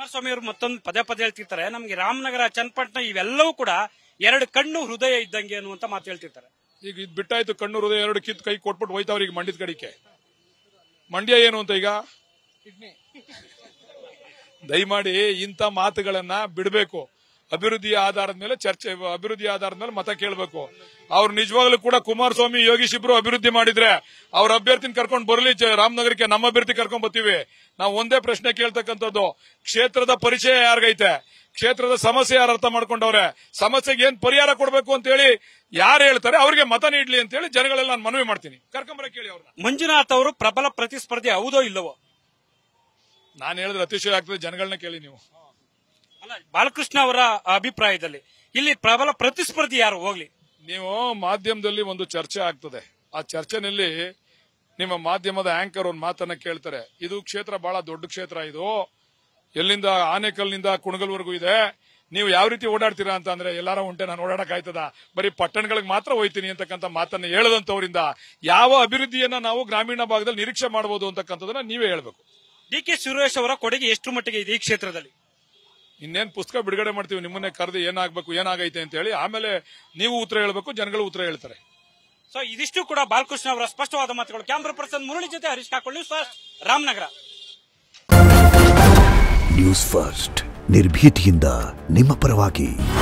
ಕುಮಾರಸ್ವಾಮಿ ಅವರು ಮತ್ತೊಂದು ಪದೇ ಪದೇ ಹೇಳ್ತಿರ್ತಾರೆ ನಮ್ಗೆ ರಾಮನಗರ ಚನ್ನಪಟ್ಟಣ ಇವೆಲ್ಲವೂ ಕೂಡ ಎರಡು ಕಣ್ಣು ಹೃದಯ ಇದ್ದಂಗೆ ಅನ್ನುವಂತ ಮಾತು ಹೇಳ್ತಿರ್ತಾರೆ ಈಗ ಇದ್ ಬಿಟ್ಟಾಯ್ತು ಕಣ್ಣು ಹೃದಯ ಎರಡು ಕಿತ್ ಕೈ ಕೊಟ್ಬಿಟ್ಟು ಹೋಯ್ತಾವ್ರ ಈಗ ಮಂಡ್ಯದ ಕಡಿಕೆ ಮಂಡ್ಯ ಏನು ಅಂತ ಈಗ ದಯಮಾಡಿ ಇಂಥ ಮಾತುಗಳನ್ನ ಬಿಡಬೇಕು ಅಭಿವೃದ್ಧಿಯ ಆಧಾರದ ಮೇಲೆ ಚರ್ಚೆ ಅಭಿವೃದ್ಧಿ ಆಧಾರದ ಮೇಲೆ ಮತ ಕೇಳಬೇಕು ಅವ್ರು ನಿಜವಾಗ್ಲೂ ಕೂಡ ಕುಮಾರಸ್ವಾಮಿ ಯೋಗೀಶ್ ಇಬ್ರು ಅಭಿವೃದ್ಧಿ ಮಾಡಿದ್ರೆ ಅವ್ರ ಅಭ್ಯರ್ಥಿನ ಕರ್ಕೊಂಡು ಬರಲಿ ಚ- ರಾಮನಗರಕ್ಕೆ ನಮ್ಮ ಅಭ್ಯರ್ಥಿ ಕರ್ಕೊಂಡ್ ಬರ್ತೀವಿ ನಾವು ಒಂದೇ ಪ್ರಶ್ನೆ ಕೇಳ್ತಕ್ಕಂಥದ್ದು ಕ್ಷೇತ್ರದ ಪರಿಚಯ ಯಾರಿಗೈತೆ ಕ್ಷೇತ್ರದ ಸಮಸ್ಯೆ ಯಾರು ಅರ್ಥ ಮಾಡ್ಕೊಂಡವ್ರೆ ಸಮಸ್ಯೆಗೆ ಏನ್ ಪರಿಹಾರ ಕೊಡಬೇಕು ಅಂತ ಹೇಳಿ ಯಾರು ಹೇಳ್ತಾರೆ ಅವ್ರಿಗೆ ಮತ ನೀಡ್ಲಿ ಅಂತ ಹೇಳಿ ಜನಗಳೆಲ್ಲ ನಾನು ಮನವಿ ಮಾಡ್ತೀನಿ ಕರ್ಕೊಂಬರಕ್ಕೆ ಕೇಳಿ ಅವ್ರನ್ನ ಮಂಜುನಾಥ್ ಅವರು ಪ್ರಬಲ ಪ್ರತಿಸ್ಪರ್ಧಿ ಹೌದೋ ಇಲ್ಲವೋ ನಾನು ಹೇಳಿದ್ರೆ ಅತಿಶಯ ಆಗ್ತದೆ ಜನಗಳನ್ನ ಕೇಳಿ ನೀವು ಅಲ್ಲ ಬಾಲಕೃಷ್ಣ ಅವರ ಅಭಿಪ್ರಾಯದಲ್ಲಿ ಇಲ್ಲಿ ಪ್ರಬಲ ಪ್ರತಿಸ್ಪರ್ಧಿ ಯಾರು ಹೋಗ್ಲಿ ನೀವು ಮಾಧ್ಯಮದಲ್ಲಿ ಒಂದು ಚರ್ಚೆ ಆಗ್ತದೆ ಆ ಚರ್ಚೆನಲ್ಲಿ ನಿಮ್ಮ ಮಾಧ್ಯಮದ ಆಂಕರ್ ಒಂದು ಮಾತನ್ನ ಕೇಳ್ತಾರೆ ಇದು ಕ್ಷೇತ್ರ ಬಹಳ ದೊಡ್ಡ ಕ್ಷೇತ್ರ ಇದು ಎಲ್ಲಿಂದ ಆನೆಕಲ್ನಿಂದ ಕುಣಗಲ್ವರೆಗೂ ಇದೆ ನೀವು ಯಾವ ರೀತಿ ಓಡಾಡ್ತೀರಾ ಅಂತ ಅಂದ್ರೆ ಎಲ್ಲಾರ ಉಂಟೆ ನಾನು ಓಡಾಡಕ್ ಆಯ್ತದ ಬರೀ ಪಟ್ಟಣಗಳಿಗೆ ಮಾತ್ರ ಹೋಯ್ತೀನಿ ಅಂತಕ್ಕಂಥ ಮಾತನ್ನ ಹೇಳದಂತವರಿಂದ ಯಾವ ಅಭಿವೃದ್ಧಿಯನ್ನ ನಾವು ಗ್ರಾಮೀಣ ಭಾಗದಲ್ಲಿ ನಿರೀಕ್ಷೆ ಮಾಡಬಹುದು ಅಂತಕ್ಕಂಥದನ್ನ ನೀವೇ ಹೇಳ್ಬೇಕು ಡಿ ಕೆ ಸುರೇಶ್ ಅವರ ಕೊಡುಗೆ ಎಷ್ಟು ಮಟ್ಟಿಗೆ ಇದೆ ಈ ಕ್ಷೇತ್ರದಲ್ಲಿ ಇನ್ನೇನ್ ಪುಸ್ತಕ ಬಿಡುಗಡೆ ಮಾಡ್ತೀವಿ ನಿಮ್ಮನ್ನೇ ಕರೆದು ಏನಾಗ್ಬೇಕು ಏನಾಗೈತೆ ಅಂತ ಹೇಳಿ ಆಮೇಲೆ ನೀವು ಉತ್ತರ ಹೇಳ್ಬೇಕು ಜನಗಳು ಉತ್ತರ ಹೇಳ್ತಾರೆ ಸೊ ಇದಿಷ್ಟು ಕೂಡ ಬಾಲಕೃಷ್ಣ ಅವರ ಸ್ಪಷ್ಟವಾದ ಮಾತುಗಳು ಕ್ಯಾಮ್ರಾ ಪರ್ಸನ್ ಮುರಳಿ ಜೊತೆ Harish Kakolli first Ramanagara news first ನಿರ್ಭೀತಿಯಿಂದ ನಿಮ್ಮ ಪರವಾಗಿ